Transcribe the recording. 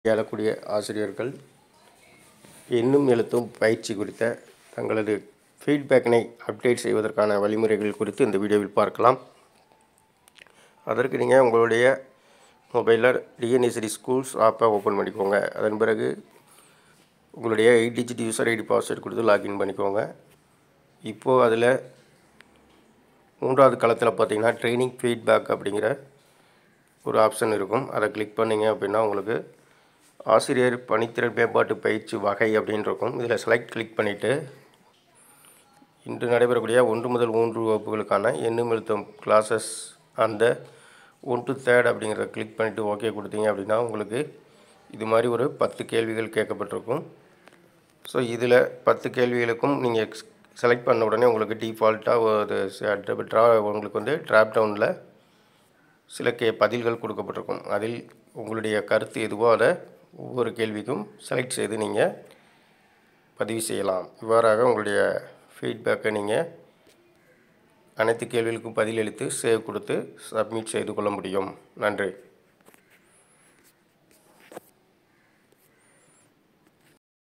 கையாளக்கூடிய ஆசிரியர்கள் எண்ணும் எழுத்தும் பயிற்சி குறித்த தங்களது ஃபீட்பேக்கினை அப்டேட் செய்வதற்கான வழிமுறைகள் குறித்து இந்த வீடியோவில் பார்க்கலாம் அதற்கு நீங்கள் உங்களுடைய மொபைலில் டிஎன்எஸ்டி ஸ்கூல்ஸ் ஆப்பை ஓப்பன் பண்ணிக்கோங்க அதன் பிறகு உங்களுடைய eight digit user ID password கொடுத்து லாகின் பண்ணிக்கோங்க இப்போது அதில் மூன்றாவது களத்தில் பார்த்தீங்கன்னா ட்ரைனிங் ஃபீட்பேக் அப்படிங்கிற ஒரு ஆப்ஷன் இருக்கும் அதை கிளிக் பண்ணிங்க அப்படின்னா உங்களுக்கு ஆசிரியர் பணித்திறன் மேம்பாட்டு பயிற்சி வகை அப்படின்னு இருக்கும் இதில் செலக்ட் கிளிக் பண்ணிவிட்டு இன்று நடைபெறக்கூடிய ஒன்று முதல் மூன்று வகுப்புகளுக்கான எண்ணும் எழுத்தும் கிளாஸஸ் அந்த ஒன் டு தேர்ட் அப்படிங்கிறத கிளிக் பண்ணிவிட்டு ஓகே கொடுத்தீங்க அப்படின்னா உங்களுக்கு இது மாதிரி ஒரு பத்து கேள்விகள் கேட்கப்பட்டிருக்கும் ஸோ இதில் பத்து கேள்விகளுக்கும் நீங்கள் செலக்ட் பண்ண உடனே உங்களுக்கு டிஃபால்ட்டாக ஒரு ட்ரா உங்களுக்கு வந்து ட்ராப் டவுனில் சில கே பதில்கள் கொடுக்கப்பட்டிருக்கும் அதில் உங்களுடைய கருத்து எதுவோ அதை ஒவ்வொரு கேள்விக்கும் செலக்ட் செய்து நீங்கள் பதிவு செய்யலாம் இவ்வாறாக உங்களுடைய ஃபீட்பேக்கை நீங்கள் அனைத்து கேள்விகளுக்கும் பதிலளித்து சேவ் கொடுத்து சப்மிட் செய்து கொள்ள முடியும் நன்றி